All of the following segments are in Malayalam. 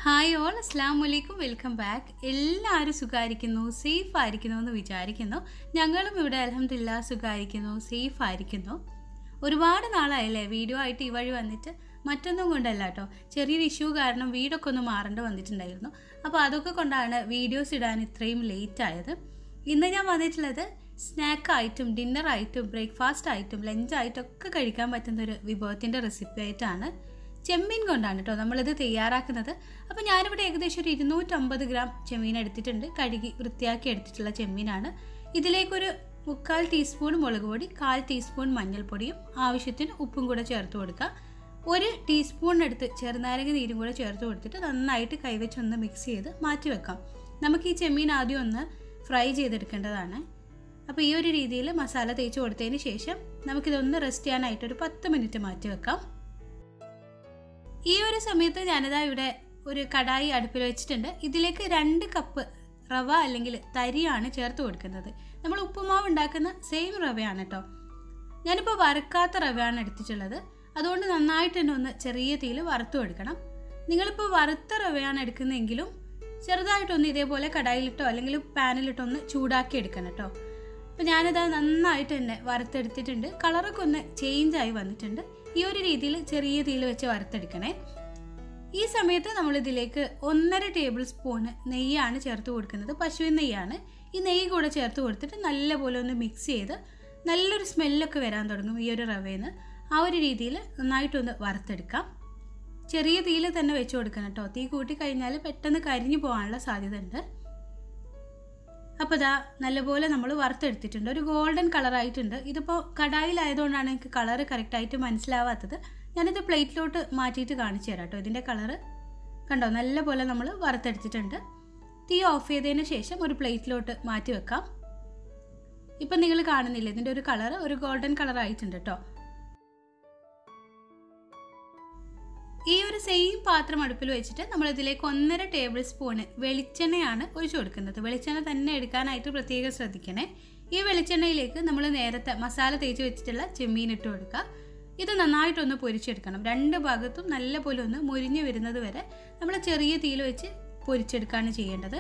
ഹായ് ഓൾ അസ്ലാം വലൈക്കും വെൽക്കം ബാക്ക് എല്ലാവരും സുഖമായിരിക്കുന്നു സേഫ് ആയിരിക്കുന്നു എന്ന് വിചാരിക്കുന്നു ഞങ്ങളും ഇവിടെ അലഹമില്ല സുഖമായിരിക്കുന്നു സേഫ് ആയിരിക്കുന്നു ഒരുപാട് നാളായല്ലേ വീഡിയോ ആയിട്ട് ഈ വഴി വന്നിട്ട് മറ്റൊന്നും കൊണ്ടല്ല കേട്ടോ ചെറിയൊരു ഇഷ്യൂ കാരണം വീടൊക്കെ ഒന്ന് മാറേണ്ടി വന്നിട്ടുണ്ടായിരുന്നു അപ്പോൾ അതൊക്കെ കൊണ്ടാണ് വീഡിയോസ് ഇടാൻ ഇത്രയും ലേറ്റ് ആയത് ഇന്ന് ഞാൻ വന്നിട്ടുള്ളത് സ്നാക്ക് ആയിട്ടും ഡിന്നർ ആയിട്ടും ബ്രേക്ക്ഫാസ്റ്റ് ആയിട്ടും ലഞ്ച് ആയിട്ടും ഒക്കെ കഴിക്കാൻ പറ്റുന്ന ഒരു വിഭവത്തിൻ്റെ റെസിപ്പി ആയിട്ടാണ് ചെമ്മീൻ കൊണ്ടാണ് കേട്ടോ നമ്മളിത് തയ്യാറാക്കുന്നത് അപ്പോൾ ഞാനിവിടെ ഏകദേശം ഒരു ഇരുന്നൂറ്റമ്പത് ഗ്രാം ചെമ്മീൻ എടുത്തിട്ടുണ്ട് കഴുകി വൃത്തിയാക്കി എടുത്തിട്ടുള്ള ചെമ്മീനാണ് ഇതിലേക്കൊരു മുക്കാൽ ടീസ്പൂൺ മുളക് പൊടി കാൽ ടീസ്പൂൺ മഞ്ഞൾപ്പൊടിയും ആവശ്യത്തിന് ഉപ്പും കൂടെ ചേർത്ത് കൊടുക്കുക ഒരു ടീസ്പൂൺ എടുത്ത് ചെറുനാരങ്ങ നീരും കൂടെ ചേർത്ത് കൊടുത്തിട്ട് നന്നായിട്ട് കൈവച്ചൊന്ന് മിക്സ് ചെയ്ത് മാറ്റി വെക്കാം നമുക്ക് ഈ ചെമ്മീൻ ആദ്യം ഒന്ന് ഫ്രൈ ചെയ്തെടുക്കേണ്ടതാണ് അപ്പോൾ ഈ ഒരു രീതിയിൽ മസാല തേച്ച് കൊടുത്തതിന് ശേഷം നമുക്കിതൊന്ന് റെസ്റ്റ് ചെയ്യാനായിട്ട് ഒരു പത്ത് മിനിറ്റ് മാറ്റി വെക്കാം ഈ ഒരു സമയത്ത് ഞാനിതാ ഇവിടെ ഒരു കടായി അടുപ്പിൽ വെച്ചിട്ടുണ്ട് ഇതിലേക്ക് രണ്ട് കപ്പ് റവ അല്ലെങ്കിൽ തരിയാണ് ചേർത്ത് കൊടുക്കുന്നത് നമ്മൾ ഉപ്പുമാവ് ഉണ്ടാക്കുന്ന സെയിം റവയാണ് കേട്ടോ ഞാനിപ്പോൾ വറുക്കാത്ത റവയാണ് എടുത്തിട്ടുള്ളത് അതുകൊണ്ട് നന്നായിട്ട് തന്നെ ഒന്ന് ചെറിയ തീയിൽ വറുത്തു എടുക്കണം നിങ്ങളിപ്പോൾ വറുത്ത റവയാണ് എടുക്കുന്നതെങ്കിലും ചെറുതായിട്ടൊന്ന് ഇതേപോലെ കടായിലിട്ടോ അല്ലെങ്കിൽ പാനിലിട്ടോ ഒന്ന് ചൂടാക്കി എടുക്കണം കേട്ടോ അപ്പോൾ ഞാനിത് നന്നായിട്ട് തന്നെ വറുത്തെടുത്തിട്ടുണ്ട് കളറൊക്കെ ഒന്ന് ചേഞ്ച് ആയി വന്നിട്ടുണ്ട് ഈ ഒരു രീതിയിൽ ചെറിയ തീയിൽ വെച്ച് വറുത്തെടുക്കണേ ഈ സമയത്ത് നമ്മൾ ഇതിലേക്ക് ഒന്നര ടേബിൾ സ്പൂണ് നെയ്യാണ് ചേർത്ത് കൊടുക്കുന്നത് പശുവിൻ നെയ്യാണ് ഈ നെയ്യ് കൂടെ ചേർത്ത് കൊടുത്തിട്ട് നല്ലപോലെ ഒന്ന് മിക്സ് ചെയ്ത് നല്ലൊരു സ്മെല്ലൊക്കെ വരാൻ തുടങ്ങും ഈ ഒരു റവയിൽ ആ ഒരു രീതിയിൽ നന്നായിട്ടൊന്ന് വറുത്തെടുക്കാം ചെറിയ തീയിൽ തന്നെ വെച്ച് കൊടുക്കണം കേട്ടോ തീ കൂട്ടി കഴിഞ്ഞാൽ പെട്ടെന്ന് കരിഞ്ഞു പോകാനുള്ള സാധ്യത ഉണ്ട് അപ്പോൾ ഇതാ നല്ലപോലെ നമ്മൾ വറുത്തെടുത്തിട്ടുണ്ട് ഒരു ഗോൾഡൻ കളറായിട്ടുണ്ട് ഇതിപ്പോൾ കടായിലായതുകൊണ്ടാണ് എനിക്ക് കളറ് കറക്റ്റായിട്ട് മനസ്സിലാവാത്തത് ഞാനിത് പ്ലേറ്റിലോട്ട് മാറ്റിയിട്ട് കാണിച്ചു തരാം കേട്ടോ ഇതിൻ്റെ കളറ് കണ്ടോ നല്ലപോലെ നമ്മൾ വറുത്തെടുത്തിട്ടുണ്ട് തീ ഓഫ് ചെയ്തതിന് ശേഷം ഒരു പ്ലേറ്റിലോട്ട് മാറ്റി വെക്കാം ഇപ്പം നിങ്ങൾ കാണുന്നില്ല ഇതിൻ്റെ ഒരു കളറ് ഒരു ഗോൾഡൻ കളർ ആയിട്ടുണ്ട് കേട്ടോ ഈ ഒരു സെയിം പാത്രം അടുപ്പിൽ വെച്ചിട്ട് നമ്മൾ ഇതിലേക്ക് ഒന്നര ടേബിൾ സ്പൂണ് വെളിച്ചെണ്ണയാണ് ഒഴിച്ചു കൊടുക്കുന്നത് വെളിച്ചെണ്ണ തന്നെ എടുക്കാനായിട്ട് പ്രത്യേകം ശ്രദ്ധിക്കണേ ഈ വെളിച്ചെണ്ണയിലേക്ക് നമ്മൾ നേരത്തെ മസാല തേച്ച് വെച്ചിട്ടുള്ള ചെമ്മീൻ ഇട്ട് കൊടുക്കുക ഇത് നന്നായിട്ടൊന്ന് പൊരിച്ചെടുക്കണം രണ്ട് ഭാഗത്തും നല്ല പോലെ ഒന്ന് മുരിഞ്ഞു വരുന്നത് വരെ നമ്മൾ ചെറിയ തീയിൽ വെച്ച് പൊരിച്ചെടുക്കുകയാണ് ചെയ്യേണ്ടത്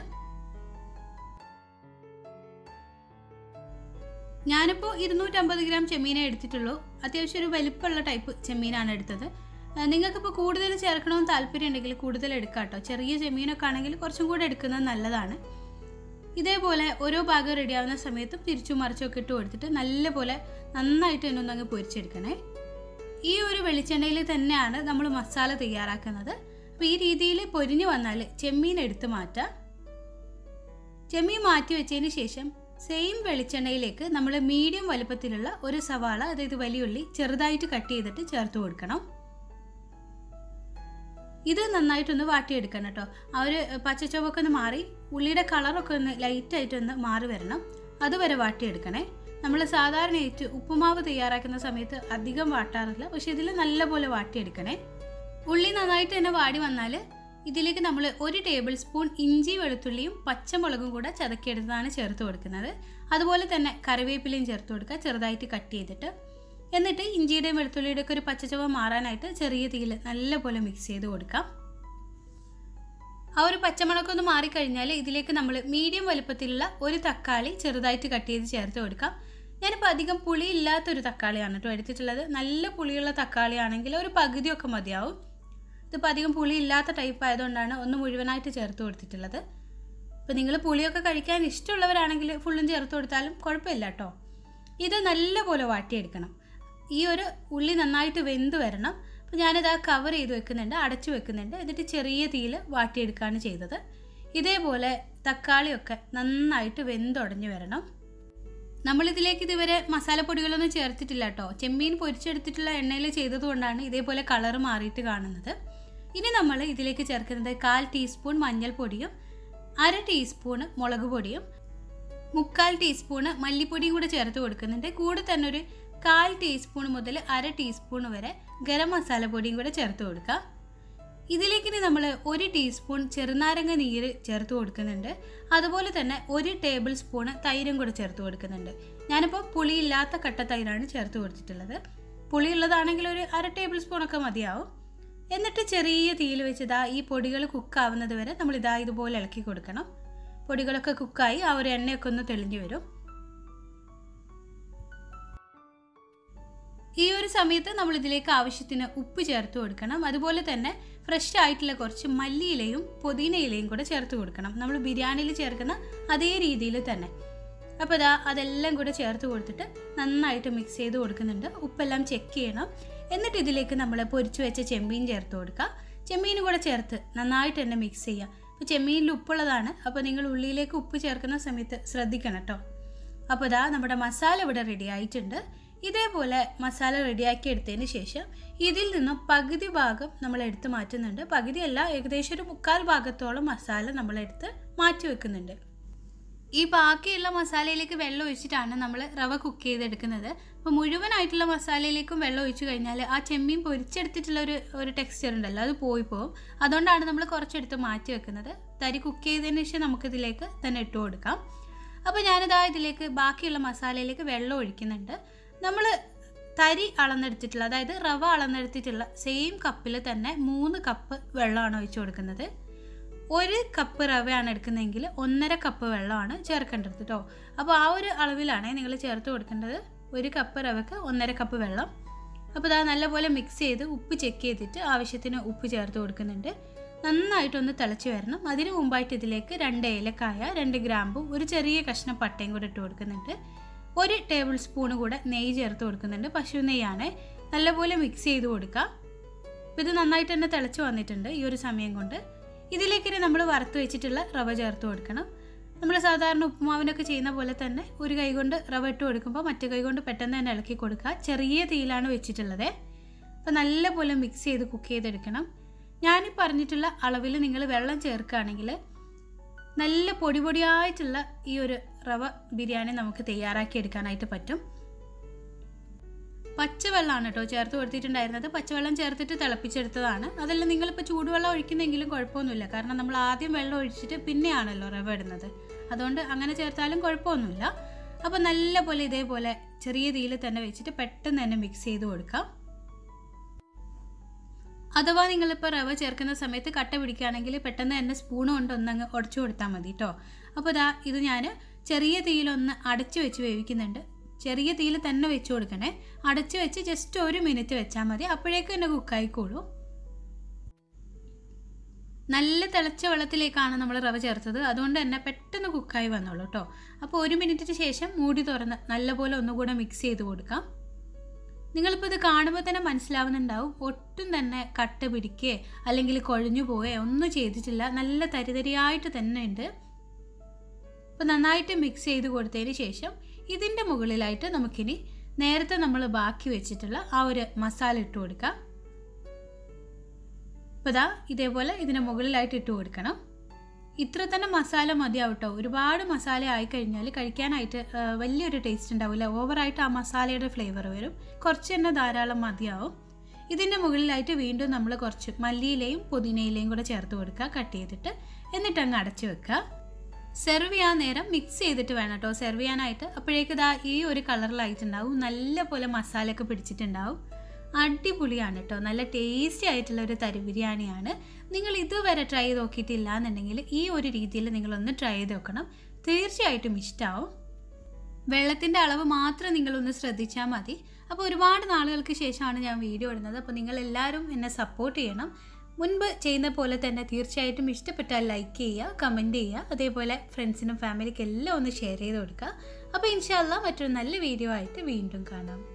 ഞാനിപ്പോൾ ഇരുന്നൂറ്റമ്പത് ഗ്രാം ചെമ്മീനെ എടുത്തിട്ടുള്ളൂ അത്യാവശ്യം ഒരു വലിപ്പമുള്ള ടൈപ്പ് ചെമ്മീനാണ് എടുത്തത് നിങ്ങൾക്കിപ്പോൾ കൂടുതൽ ചേർക്കണമെന്ന് താല്പര്യം ഉണ്ടെങ്കിൽ കൂടുതൽ എടുക്കാം കേട്ടോ ചെറിയ ചെമ്മീനൊക്കെ ആണെങ്കിൽ കുറച്ചും കൂടെ എടുക്കുന്നത് നല്ലതാണ് ഇതേപോലെ ഓരോ ഭാഗം റെഡിയാവുന്ന സമയത്തും തിരിച്ചും മറിച്ചൊക്കെ ഇട്ട് കൊടുത്തിട്ട് നല്ലപോലെ നന്നായിട്ട് തന്നെ ഒന്നങ്ങ് പൊരിച്ചെടുക്കണേ ഈ ഒരു വെളിച്ചെണ്ണയിൽ തന്നെയാണ് നമ്മൾ മസാല തയ്യാറാക്കുന്നത് അപ്പോൾ ഈ രീതിയിൽ പൊരിഞ്ഞു വന്നാൽ ചെമ്മീൻ എടുത്ത് മാറ്റാം ചെമ്മീൻ മാറ്റി വെച്ചതിന് ശേഷം സെയിം വെളിച്ചെണ്ണയിലേക്ക് നമ്മൾ മീഡിയം വലുപ്പത്തിലുള്ള ഒരു സവാള അതായത് വലിയുള്ളി ചെറുതായിട്ട് കട്ട് ചെയ്തിട്ട് ചേർത്ത് കൊടുക്കണം ഇത് നന്നായിട്ടൊന്ന് വാട്ടിയെടുക്കണം കേട്ടോ ആ ഒരു പച്ചച്ചൊവൊക്കെ ഒന്ന് മാറി ഉള്ളിയുടെ കളറൊക്കെ ഒന്ന് ലൈറ്റായിട്ടൊന്ന് മാറി വരണം അതുവരെ വാട്ടിയെടുക്കണേ നമ്മൾ സാധാരണയായിട്ട് ഉപ്പുമാവ് തയ്യാറാക്കുന്ന സമയത്ത് അധികം വാട്ടാറില്ല പക്ഷെ ഇതിൽ നല്ലപോലെ വാട്ടിയെടുക്കണേ ഉള്ളി നന്നായിട്ട് തന്നെ വാടി വന്നാൽ ഇതിലേക്ക് നമ്മൾ ഒരു ടേബിൾ സ്പൂൺ ഇഞ്ചി വെളുത്തുള്ളിയും പച്ചമുളകും കൂടെ ചതക്കിയെടുത്താണ് ചേർത്ത് കൊടുക്കുന്നത് അതുപോലെ തന്നെ കറിവേപ്പിലയും ചേർത്ത് കൊടുക്കുക ചെറുതായിട്ട് കട്ട് ചെയ്തിട്ട് എന്നിട്ട് ഇഞ്ചിയുടെയും വെളുത്തുള്ളിയുടെ ഒക്കെ ഒരു പച്ചച്ചവ മാറാനായിട്ട് ചെറിയ തീയിൽ നല്ലപോലെ മിക്സ് ചെയ്ത് കൊടുക്കാം ആ ഒരു പച്ചമുളക് ഒന്ന് മാറിക്കഴിഞ്ഞാൽ ഇതിലേക്ക് നമ്മൾ മീഡിയം വലുപ്പത്തിലുള്ള ഒരു തക്കാളി ചെറുതായിട്ട് കട്ട് ചെയ്ത് ചേർത്ത് കൊടുക്കാം ഞാനിപ്പോൾ അധികം പുളി ഇല്ലാത്തൊരു തക്കാളിയാണ് കേട്ടോ എടുത്തിട്ടുള്ളത് നല്ല പുളിയുള്ള തക്കാളിയാണെങ്കിൽ ഒരു പകുതിയൊക്കെ മതിയാവും ഇതിപ്പോൾ അധികം പുളി ഇല്ലാത്ത ടൈപ്പ് ആയതുകൊണ്ടാണ് ഒന്ന് മുഴുവനായിട്ട് ചേർത്ത് കൊടുത്തിട്ടുള്ളത് ഇപ്പോൾ നിങ്ങൾ പുളിയൊക്കെ കഴിക്കാൻ ഇഷ്ടമുള്ളവരാണെങ്കിൽ ഫുള്ളും ചേർത്ത് കൊടുത്താലും കുഴപ്പമില്ല കേട്ടോ ഇത് നല്ലപോലെ വാട്ടിയെടുക്കണം ഈ ഒരു ഉള്ളി നന്നായിട്ട് വെന്ത് വരണം അപ്പോൾ ഞാനിത് കവർ ചെയ്ത് വെക്കുന്നുണ്ട് അടച്ചു വെക്കുന്നുണ്ട് എന്നിട്ട് ചെറിയ തീയിൽ വാട്ടിയെടുക്കുകയാണ് ചെയ്തത് ഇതേപോലെ തക്കാളിയൊക്കെ നന്നായിട്ട് വെന്തുടഞ്ഞു വരണം നമ്മളിതിലേക്ക് ഇതുവരെ മസാലപ്പൊടികളൊന്നും ചേർത്തിട്ടില്ല കേട്ടോ ചെമ്മീൻ പൊരിച്ചെടുത്തിട്ടുള്ള എണ്ണയിൽ ചെയ്തതുകൊണ്ടാണ് ഇതേപോലെ കളർ മാറിയിട്ട് കാണുന്നത് ഇനി നമ്മൾ ഇതിലേക്ക് ചേർക്കുന്നത് കാൽ ടീസ്പൂൺ മഞ്ഞൾപ്പൊടിയും അര ടീസ്പൂണ് മുളക് പൊടിയും മുക്കാൽ ടീസ്പൂണ് മല്ലിപ്പൊടിയും കൂടെ ചേർത്ത് കൊടുക്കുന്നുണ്ട് കൂടെ തന്നെ ഒരു കാൽ ടീസ്പൂൺ മുതൽ അര ടീസ്പൂൺ വരെ ഗരം മസാല പൊടിയും കൂടെ ചേർത്ത് കൊടുക്കുക ഇതിലേക്ക് ഇനി നമ്മൾ ഒരു ടീസ്പൂൺ ചെറുനാരങ്ങ നീര് ചേർത്ത് കൊടുക്കുന്നുണ്ട് അതുപോലെ തന്നെ ഒരു ടേബിൾ സ്പൂണ് തൈരും കൂടെ ചേർത്ത് കൊടുക്കുന്നുണ്ട് ഞാനിപ്പോൾ പുളിയില്ലാത്ത കട്ട തൈരാണ് ചേർത്ത് കൊടുത്തിട്ടുള്ളത് പുളിയുള്ളതാണെങ്കിൽ ഒരു അര ടേബിൾ സ്പൂണൊക്കെ മതിയാവും എന്നിട്ട് ചെറിയ തീയിൽ വെച്ച് ഇതാ ഈ പൊടികൾ കുക്കാവുന്നത് വരെ നമ്മൾ ഇതാ ഇതുപോലെ ഇളക്കി കൊടുക്കണം പൊടികളൊക്കെ കുക്കായി ആ ഒരു എണ്ണയൊക്കെ ഒന്ന് തെളിഞ്ഞു വരും ഈ ഒരു സമയത്ത് നമ്മൾ ഇതിലേക്ക് ആവശ്യത്തിന് ഉപ്പ് ചേർത്ത് കൊടുക്കണം അതുപോലെ തന്നെ ഫ്രഷ് ആയിട്ടുള്ള കുറച്ച് മല്ലിയിലയും പുതിനയിലയും കൂടെ ചേർത്ത് കൊടുക്കണം നമ്മൾ ബിരിയാണിയിൽ ചേർക്കുന്ന അതേ രീതിയിൽ തന്നെ അപ്പോൾ ഇതാ അതെല്ലാം കൂടെ ചേർത്ത് കൊടുത്തിട്ട് നന്നായിട്ട് മിക്സ് ചെയ്ത് കൊടുക്കുന്നുണ്ട് ഉപ്പെല്ലാം ചെക്ക് ചെയ്യണം എന്നിട്ട് ഇതിലേക്ക് നമ്മൾ പൊരിച്ചു വെച്ച ചെമ്മീൻ ചേർത്ത് കൊടുക്കുക ചെമ്മീനും കൂടെ ചേർത്ത് നന്നായിട്ട് തന്നെ മിക്സ് ചെയ്യുക അപ്പോൾ ചെമ്മീനിൽ ഉപ്പുള്ളതാണ് അപ്പോൾ നിങ്ങൾ ഉള്ളിയിലേക്ക് ഉപ്പ് ചേർക്കുന്ന സമയത്ത് ശ്രദ്ധിക്കണം കേട്ടോ അപ്പോൾ ഇതാ നമ്മുടെ മസാല ഇവിടെ റെഡി ആയിട്ടുണ്ട് ഇതേപോലെ മസാല റെഡിയാക്കി എടുത്തതിന് ശേഷം ഇതിൽ നിന്നും പകുതി ഭാഗം നമ്മൾ എടുത്ത് മാറ്റുന്നുണ്ട് പകുതിയല്ല ഏകദേശം ഒരു മുക്കാൽ ഭാഗത്തോളം മസാല നമ്മളെടുത്ത് മാറ്റി വെക്കുന്നുണ്ട് ഈ ബാക്കിയുള്ള മസാലയിലേക്ക് വെള്ളം ഒഴിച്ചിട്ടാണ് നമ്മൾ റവ കുക്ക് ചെയ്തെടുക്കുന്നത് അപ്പോൾ മുഴുവനായിട്ടുള്ള മസാലയിലേക്കും വെള്ളം ഒഴിച്ചു കഴിഞ്ഞാൽ ആ ചെമ്മീൻ പൊരിച്ചെടുത്തിട്ടുള്ള ഒരു ഒരു ടെക്സ്ചർ ഉണ്ടല്ലോ അത് പോയി പോകും അതുകൊണ്ടാണ് നമ്മൾ കുറച്ചെടുത്ത് മാറ്റി വെക്കുന്നത് തരി കുക്ക് ചെയ്തതിന് ശേഷം നമുക്കിതിലേക്ക് തന്നെ ഇട്ട് കൊടുക്കാം അപ്പോൾ ഞാനിതാ ഇതിലേക്ക് ബാക്കിയുള്ള മസാലയിലേക്ക് വെള്ളം ഒഴിക്കുന്നുണ്ട് നമ്മൾ തരി അളന്നെടുത്തിട്ടുള്ള അതായത് റവ അളന്നെടുത്തിട്ടുള്ള സെയിം കപ്പിൽ തന്നെ മൂന്ന് കപ്പ് വെള്ളമാണ് ഒഴിച്ചു കൊടുക്കുന്നത് ഒരു കപ്പ് റവയാണ് എടുക്കുന്നതെങ്കിൽ ഒന്നര കപ്പ് വെള്ളമാണ് ചേർക്കേണ്ടത് കേട്ടോ അപ്പോൾ ആ ഒരു അളവിലാണ് നിങ്ങൾ ചേർത്ത് കൊടുക്കേണ്ടത് ഒരു കപ്പ് റവക്ക് ഒന്നര കപ്പ് വെള്ളം അപ്പോൾ ഇതാ നല്ലപോലെ മിക്സ് ചെയ്ത് ഉപ്പ് ചെക്ക് ചെയ്തിട്ട് ആവശ്യത്തിന് ഉപ്പ് ചേർത്ത് കൊടുക്കുന്നുണ്ട് നന്നായിട്ടൊന്ന് തിളച്ച് വരണം അതിന് മുമ്പായിട്ട് ഇതിലേക്ക് രണ്ട് ഏലക്കായ രണ്ട് ഗ്രാമ്പും ഒരു ചെറിയ കഷ്ണം പട്ടയും കൂടെ ഇട്ട് കൊടുക്കുന്നുണ്ട് ഒരു ടേബിൾ സ്പൂൺ കൂടെ നെയ്യ് ചേർത്ത് കൊടുക്കുന്നുണ്ട് പശു നെയ്യാണ് നല്ലപോലെ മിക്സ് ചെയ്ത് കൊടുക്കുക അപ്പോൾ ഇത് നന്നായിട്ട് തന്നെ തിളച്ച് വന്നിട്ടുണ്ട് ഈ ഒരു സമയം കൊണ്ട് ഇതിലേക്ക് നമ്മൾ വറുത്ത് വെച്ചിട്ടുള്ള റവ ചേർത്ത് കൊടുക്കണം നമ്മൾ സാധാരണ ഉപ്പുമാവിനൊക്കെ ചെയ്യുന്ന പോലെ തന്നെ ഒരു കൈ കൊണ്ട് റവ ഇട്ട് കൊടുക്കുമ്പോൾ മറ്റേ കൈ കൊണ്ട് പെട്ടെന്ന് തന്നെ ഇളക്കി കൊടുക്കുക ചെറിയ തീയിലാണ് വെച്ചിട്ടുള്ളത് അപ്പോൾ നല്ലപോലെ മിക്സ് ചെയ്ത് കുക്ക് ചെയ്തെടുക്കണം ഞാനീ പറഞ്ഞിട്ടുള്ള അളവിൽ നിങ്ങൾ വെള്ളം ചേർക്കുകയാണെങ്കിൽ നല്ല പൊടി പൊടിയായിട്ടുള്ള ഈ ഒരു റവ ബിരിയാണി നമുക്ക് തയ്യാറാക്കി എടുക്കാനായിട്ട് പറ്റും പച്ചവെള്ളമാണ് കേട്ടോ ചേർത്ത് കൊടുത്തിട്ടുണ്ടായിരുന്നത് പച്ചവെള്ളം ചേർത്തിട്ട് തിളപ്പിച്ചെടുത്തതാണ് അതല്ല നിങ്ങളിപ്പോൾ ചൂടുവെള്ളം ഒഴിക്കുന്നെങ്കിലും കുഴപ്പമൊന്നുമില്ല കാരണം നമ്മൾ ആദ്യം വെള്ളം ഒഴിച്ചിട്ട് പിന്നെയാണല്ലോ റവ ഇടുന്നത് അതുകൊണ്ട് അങ്ങനെ ചേർത്താലും കുഴപ്പമൊന്നുമില്ല അപ്പോൾ നല്ല പോലെ ഇതേപോലെ ചെറിയ തീയിൽ തന്നെ വെച്ചിട്ട് പെട്ടെന്ന് തന്നെ മിക്സ് ചെയ്ത് കൊടുക്കാം അഥവാ നിങ്ങളിപ്പോൾ റവ ചേർക്കുന്ന സമയത്ത് കട്ട പിടിക്കുകയാണെങ്കിൽ പെട്ടെന്ന് തന്നെ സ്പൂൺ കൊണ്ട് ഒന്നങ്ങ് ഉടച്ചു കൊടുത്താൽ മതി കേട്ടോ അപ്പോൾ ഇതാ ഇത് ഞാൻ ചെറിയ തീയിലൊന്ന് അടച്ചു വെച്ച് വേവിക്കുന്നുണ്ട് ചെറിയ തീയിൽ തന്നെ വെച്ച് കൊടുക്കണേ അടച്ചു വെച്ച് ജസ്റ്റ് ഒരു മിനിറ്റ് വെച്ചാൽ മതി അപ്പോഴേക്കും എന്നെ കുക്കായിക്കോളൂ നല്ല തിളച്ച വെള്ളത്തിലേക്കാണ് നമ്മൾ റവ ചേർത്തത് അതുകൊണ്ട് തന്നെ പെട്ടെന്ന് കുക്കായി വന്നോളൂ കേട്ടോ അപ്പോൾ ഒരു മിനിറ്റിന് ശേഷം മൂടി തുറന്ന് നല്ലപോലെ ഒന്നുകൂടെ മിക്സ് ചെയ്ത് കൊടുക്കാം നിങ്ങളിപ്പോൾ ഇത് കാണുമ്പോൾ തന്നെ മനസ്സിലാവുന്നുണ്ടാവും ഒട്ടും തന്നെ കട്ട പിടിക്കുകയോ അല്ലെങ്കിൽ കൊഴഞ്ഞു പോവുകയോ ഒന്നും ചെയ്തിട്ടില്ല നല്ല തരിതരിയായിട്ട് തന്നെ ഉണ്ട് അപ്പോൾ നന്നായിട്ട് മിക്സ് ചെയ്ത് കൊടുത്തതിന് ശേഷം ഇതിൻ്റെ മുകളിലായിട്ട് നമുക്കിനി നേരത്തെ നമ്മൾ ബാക്കി വെച്ചിട്ടുള്ള ആ ഒരു മസാല ഇട്ട് കൊടുക്കാം അപ്പോൾ ഇതാ ഇതേപോലെ ഇതിന് മുകളിലായിട്ട് ഇട്ട് കൊടുക്കണം ഇത്ര തന്നെ മസാല മതിയാവട്ടോ ഒരുപാട് മസാല ആയിക്കഴിഞ്ഞാൽ കഴിക്കാനായിട്ട് ആ, വലിയൊരു ടേസ്റ്റ് ഉണ്ടാവില്ല ഓവറായിട്ട് ആ മസാലയുടെ ഫ്ലേവർ വരും കുറച്ച് തന്നെ ധാരാളം മതിയാവും ഇതിൻ്റെ മുകളിലായിട്ട് വീണ്ടും നമ്മൾ കുറച്ച് മല്ലിയിലയും പുതിനയിലയും കൂടെ ചേർത്ത് കൊടുക്കുക കട്ട് ചെയ്തിട്ട് എന്നിട്ട് അങ്ങ് അടച്ചു വെക്കുക സെർവ് ചെയ്യാൻ നേരം മിക്സ് ചെയ്തിട്ട് വേണം കേട്ടോ സെർവ് ചെയ്യാനായിട്ട് അപ്പോഴേക്ക് ഇതാ ഈ ഒരു കളറിലായിട്ടുണ്ടാവും നല്ല പോലെ മസാലയൊക്കെ പിടിച്ചിട്ടുണ്ടാവും അടിപൊളിയാണ് കേട്ടോ നല്ല ടേസ്റ്റി ആയിട്ടുള്ള ഒരു തരി ബിരിയാണിയാണ് നിങ്ങൾ ഇതുവരെ ട്രൈ ചെയ്ത് നോക്കിയിട്ടില്ല എന്നുണ്ടെങ്കിൽ ഈ ഒരു രീതിയിൽ നിങ്ങളൊന്ന് ട്രൈ ചെയ്ത് നോക്കണം തീർച്ചയായിട്ടും ഇഷ്ടമാവും വെള്ളത്തിൻ്റെ അളവ് മാത്രം നിങ്ങളൊന്ന് ശ്രദ്ധിച്ചാൽ മതി അപ്പോൾ ഒരുപാട് നാളുകൾക്ക് ശേഷമാണ് ഞാൻ വീഡിയോ ഇടുന്നത് അപ്പോൾ നിങ്ങൾ എല്ലാവരും എന്നെ സപ്പോർട്ട് ചെയ്യണം മുൻപ് ചെയ്യുന്ന പോലെ തന്നെ തീർച്ചയായിട്ടും ഇഷ്ടപ്പെട്ടാൽ ലൈക്ക് ചെയ്യുക കമൻറ്റ് ചെയ്യുക അതേപോലെ ഫ്രണ്ട്സിനും ഫാമിലിക്കും എല്ലാം ഒന്ന് ഷെയർ ചെയ്ത് കൊടുക്കുക അപ്പോൾ ഇൻഷാല്ല മറ്റൊരു നല്ല വീഡിയോ ആയിട്ട് വീണ്ടും കാണാം